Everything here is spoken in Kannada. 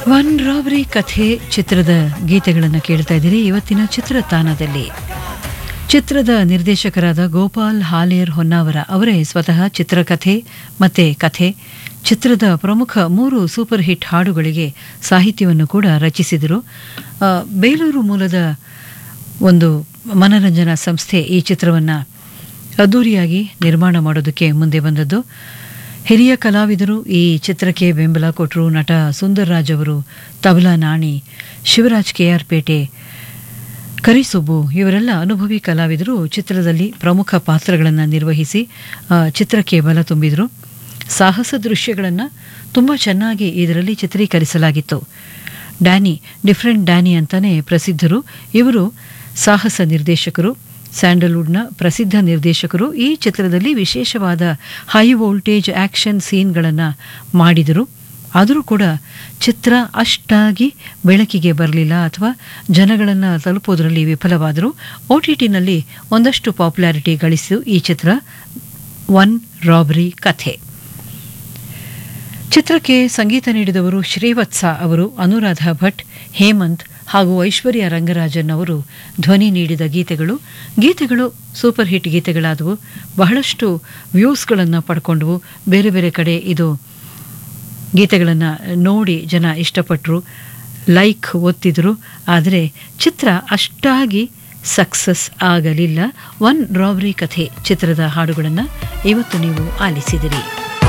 ಒನ್ ರಾಬರಿ ಕಥೆ ಚಿತ್ರದ ಗೀತೆಗಳನ್ನು ಕೇಳ್ತಾ ಇದ್ದೀರಿ ಇವತ್ತಿನ ಚಿತ್ರತಾಣದಲ್ಲಿ ಚಿತ್ರದ ನಿರ್ದೇಶಕರಾದ ಗೋಪಾಲ್ ಹಾಲೇರ್ ಹೊನ್ನಾವರ ಅವರೇ ಸ್ವತಃ ಚಿತ್ರಕಥೆ ಮತ್ತೆ ಕಥೆ ಚಿತ್ರದ ಪ್ರಮುಖ ಮೂರು ಸೂಪರ್ ಹಿಟ್ ಹಾಡುಗಳಿಗೆ ಸಾಹಿತ್ಯವನ್ನು ಕೂಡ ರಚಿಸಿದರು ಆ, ಬೇಲೂರು ಮೂಲದ ಒಂದು ಮನರಂಜನಾ ಸಂಸ್ಥೆ ಈ ಚಿತ್ರವನ್ನು ಅದ್ದೂರಿಯಾಗಿ ನಿರ್ಮಾಣ ಮಾಡೋದಕ್ಕೆ ಮುಂದೆ ಬಂದದ್ದು ಹಿರಿಯ ಕಲಾವಿದರು ಈ ಚಿತ್ರಕ್ಕೆ ಬೆಂಬಲ ಕೊಟ್ಟರು ನಟ ಸುಂದರ್ ರಾಜ್ ಅವರು ತಬಲಾ ನಾಣಿ ಶಿವರಾಜ್ ಕೆ ಆರ್ ಪೇಟೆ ಕರಿಸುಬ್ಬು ಇವರೆಲ್ಲ ಅನುಭವಿ ಕಲಾವಿದರು ಚಿತ್ರದಲ್ಲಿ ಪ್ರಮುಖ ಪಾತ್ರಗಳನ್ನು ನಿರ್ವಹಿಸಿ ಆ, ಚಿತ್ರಕ್ಕೆ ಬಲ ತುಂಬಿದರು ಸಾಹಸ ದೃಶ್ಯಗಳನ್ನು ತುಂಬ ಚೆನ್ನಾಗಿ ಇದರಲ್ಲಿ ಚಿತ್ರೀಕರಿಸಲಾಗಿತ್ತು ಡ್ಯಾನಿ ಡಿಫ್ರೆಂಟ್ ಡ್ಯಾನಿ ಅಂತಾನೆ ಪ್ರಸಿದ್ಧರು ಇವರು ಸಾಹಸ ನಿರ್ದೇಶಕರು ಸ್ಯಾಂಡಲ್ವುಡ್ನ ಪ್ರಸಿದ್ಧ ನಿರ್ದೇಶಕರು ಈ ಚಿತ್ರದಲ್ಲಿ ವಿಶೇಷವಾದ ಹೈ ವೋಲ್ಟೇಜ್ ಆಕ್ಷನ್ ಸೀನ್ಗಳನ್ನು ಮಾಡಿದರು ಆದರೂ ಕೂಡ ಚಿತ್ರ ಅಷ್ಟಾಗಿ ಬೆಳಕಿಗೆ ಬರಲಿಲ್ಲ ಅಥವಾ ಜನಗಳನ್ನು ತಲುಪೋದರಲ್ಲಿ ವಿಫಲವಾದರು ಒ ಟಿ ಟಿನಲ್ಲಿ ಒಂದಷ್ಟು ಪಾಪ್ಯುಲಾರಿಟಿ ಗಳಿಸಿತು ಈ ಚಿತ್ರ ಒನ್ ರಾಬರಿ ಕಥೆ ಚಿತ್ರಕ್ಕೆ ಸಂಗೀತ ನೀಡಿದವರು ಶ್ರೀವತ್ಸ ಅವರು ಅನುರಾಧ ಭಟ್ ಹೇಮಂತ್ ಹಾಗೂ ಐಶ್ವರ್ಯ ರಂಗರಾಜನ್ ಅವರು ಧ್ವನಿ ನೀಡಿದ ಗೀತೆಗಳು ಗೀತೆಗಳು ಸೂಪರ್ ಹಿಟ್ ಗೀತೆಗಳಾದವು ಬಹಳಷ್ಟು ವ್ಯೂಸ್ಗಳನ್ನು ಪಡ್ಕೊಂಡವು ಬೇರೆ ಬೇರೆ ಕಡೆ ಇದು ಗೀತೆಗಳನ್ನು ನೋಡಿ ಜನ ಇಷ್ಟಪಟ್ಟರು ಲೈಕ್ ಒತ್ತಿದ್ರು ಆದರೆ ಚಿತ್ರ ಅಷ್ಟಾಗಿ ಸಕ್ಸಸ್ ಆಗಲಿಲ್ಲ ಒನ್ ರಾಬರಿ ಕಥೆ ಚಿತ್ರದ ಹಾಡುಗಳನ್ನು ಇವತ್ತು ನೀವು ಆಲಿಸಿದಿರಿ